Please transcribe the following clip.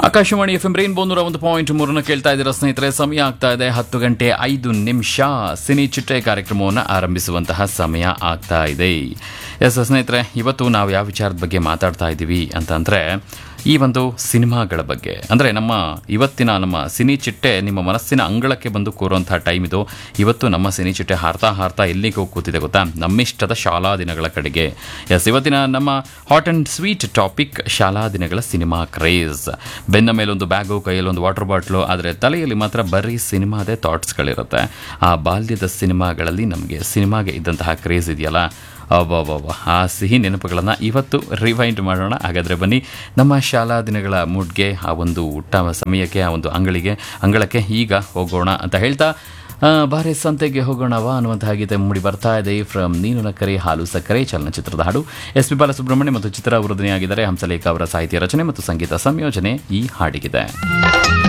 Akashvani F M rainbow ನೂರ ಒಂದು point ಮೂರನ್ನು ಕೇಳ್ತಾ ಇದ್ದೀರಾ ಸ್ನೇಹಿತರೆ ಸಮಯ ಆಗ್ತಾ ಇದೆ ಹತ್ತು ಗಂಟೆ ಐದು ನಿಮಿಷ ಸಿನಿ ಚಿಟ್ಟೆ ಕಾರ್ಯಕ್ರಮವನ್ನು ಆರಂಭಿಸುವಂತಹ ಸಮಯ ಆಗ್ತಾ ಇದೆ ಎಸ್ ಸ್ನೇಹಿತರೆ ಇವತ್ತು ನಾವು ಯಾವ ವಿಚಾರದ ಬಗ್ಗೆ ಮಾತಾಡ್ತಾ ಇದ್ದೀವಿ ಅಂತಂದರೆ ಈ ಒಂದು ಸಿನಿಮಾಗಳ ಬಗ್ಗೆ ಅಂದರೆ ನಮ್ಮ ಇವತ್ತಿನ ನಮ್ಮ ಸಿನಿ ಚಿಟ್ಟೆ ನಿಮ್ಮ ಮನಸ್ಸಿನ ಅಂಗಳಕ್ಕೆ ಬಂದು ಕೂರುವಂತಹ ಟೈಮ್ ಇದು ಇವತ್ತು ನಮ್ಮ ಸಿನಿ ಚಿಟ್ಟೆ ಹಾರ್ತಾ ಹಾರ್ತಾ ಎಲ್ಲಿಗೆ ಹೋಗಿ ಕೂತಿದೆ ಗೊತ್ತಾ ನಮ್ಮಿಷ್ಟದ ಶಾಲಾ ದಿನಗಳ ಕಡೆಗೆ ಎಸ್ ಇವತ್ತಿನ ನಮ್ಮ ಹಾಟ್ ಆ್ಯಂಡ್ ಸ್ವೀಟ್ ಟಾಪಿಕ್ ಶಾಲಾ ದಿನಗಳ ಸಿನಿಮಾ ಕ್ರೇಜ್ ಬೆನ್ನ ಮೇಲೊಂದು ಬ್ಯಾಗು ಕೈಯಲ್ಲಿ ಒಂದು ವಾಟರ್ ಬಾಟ್ಲು ಆದರೆ ತಲೆಯಲ್ಲಿ ಮಾತ್ರ ಬರೀ ಸಿನಿಮಾದೇ ಥಾಟ್ಸ್ಗಳಿರುತ್ತೆ ಆ ಬಾಲ್ಯದ ಸಿನಿಮಾಗಳಲ್ಲಿ ನಮಗೆ ಸಿನಿಮಾಗೆ ಇದ್ದಂತಹ ಕ್ರೇಜ್ ಇದೆಯಲ್ಲ ಅಬ್ಬಬ್ಬಬ್ಬ ಆ ಸಿಹಿ ನೆನಪುಗಳನ್ನು ಇವತ್ತು ರಿವೈಂಡ್ ಮಾಡೋಣ ಹಾಗಾದರೆ ಬನ್ನಿ ನಮ್ಮ ಶಾಲಾ ದಿನಗಳ ಮೂಡ್ಗೆ ಆ ಒಂದು ಊಟ ಸಮಯಕ್ಕೆ ಆ ಒಂದು ಅಂಗಳಿಗೆ ಅಂಗಳಕ್ಕೆ ಈಗ ಹೋಗೋಣ ಅಂತ ಹೇಳ್ತಾ ಆ, ಬಾರೆ ಸಂತೆಗೆ ಹೋಗೋಣವಾ ಅನ್ನುವಂತಹ ಗೀತೆ ಮೂಡಿ ಬರ್ತಾ ಇದೆ ಫ್ರಮ್ ನೀನು ನಕ್ಕರೆ ಹಾಲು ಸಕ್ಕರೆ ಚಲನಚಿತ್ರದ ಹಾಡು ಎಸ್ ಪಿ ಬಾಲಸುಬ್ರಹ್ಮಣ್ಯ ಮತ್ತು ಚಿತ್ರ ವೃದನೆಯಾಗಿದ್ದಾರೆ ಹಂಸಲೇಖ ಅವರ ಸಾಹಿತ್ಯ ರಚನೆ ಮತ್ತು ಸಂಗೀತ ಸಂಯೋಜನೆ ಈ ಹಾಡಿಗಿದೆ